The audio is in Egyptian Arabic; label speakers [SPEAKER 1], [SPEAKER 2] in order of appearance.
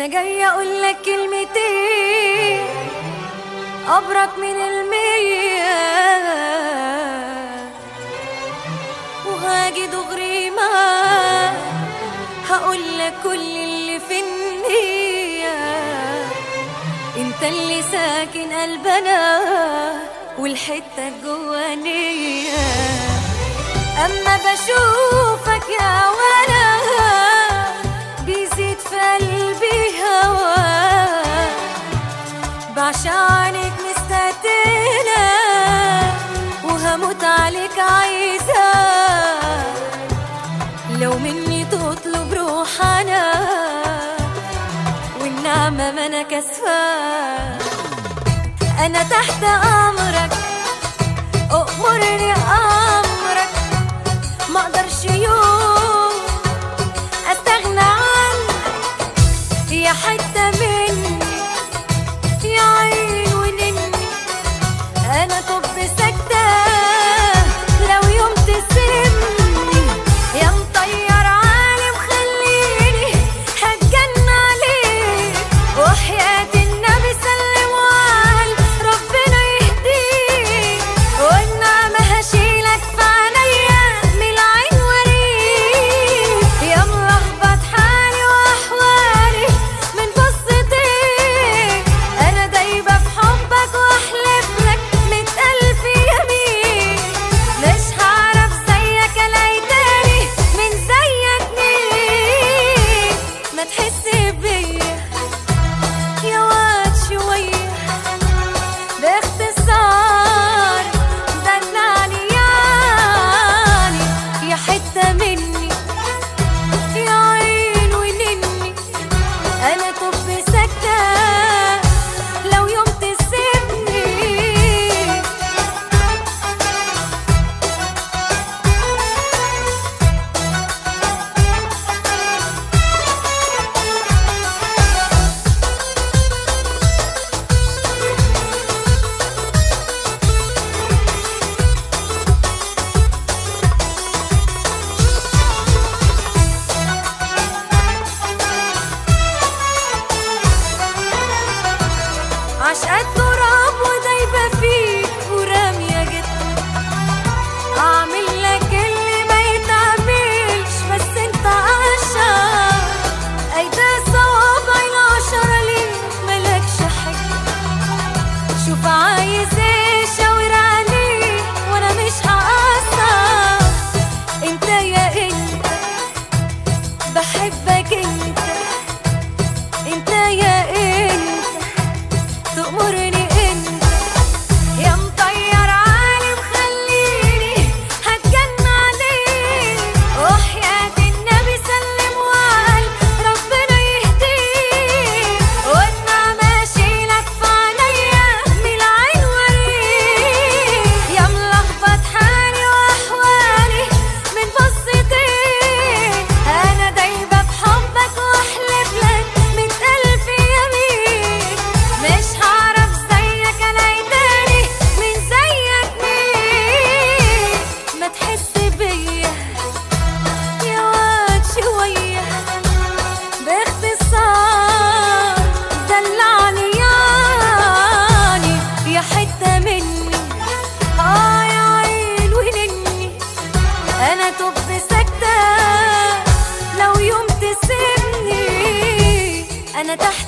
[SPEAKER 1] انا جاي اقول لك كلمتين ابرك من المية وهاجي دغري ما هقول لك كل اللي في النية انت اللي ساكن قلبنا والحتة الجوانية اما بشوفك يا ولا بيزيد في قلبي هواك بعشانك مستقتلة وهموت عليك عايزة لو مني تطلب روح أنا والنعمة ما أنا كسفة أنا تحت أمرك أأمرني أمرك ما أقدرش يوم أستغنى عنك يا حتة مني يا عين ونني انا طب ساكتة لو يوم تسيبني يا مطير عالم خليني هتجن عليك وحياة النبي سلم وقال ربنا يهديك والنعمة هشيلك في عينيا من العين وريك يا ملخبط حالي واحوالي من بصتك انا دايبه في حبك واحلف لك مية الف يمين مش هعرف زيك الاقي تاني من زيك مين ما تحس بيا يا واد شويه باختصار دلعني يعني يا حته مني يا عين ونني انا طب ساكتة لو يوم تسيبني عشقة تراب ودايبة فيك ورامية جدا أعمل لك اللي ما يتعملش بس أنت عشان أيدي صوابعي العشرة ليك ملكش حاجة شوف عايز ايه شاور عليه وأنا مش هقصر أنت يا أنت بحبك أنت أنت يا أنت تأمرني انت يا مطير عالم خليني هتجن عليك وحياة النبي سلم وقال ربنا يهديك والنعمة اشيلك في عينيا من العين وريك يا ملخبط حالي واحوالي من بصتين انا دايبة بحبك واحلف لك مية الف يمين مش هعرف زيك الاقي تاني من زيك مين ما تحس بيا يا واد شوية باختصار دلعني يعني يا حتة مني اه يا عين ونني انا طب ساكتة لو يوم تسيبني انا تحت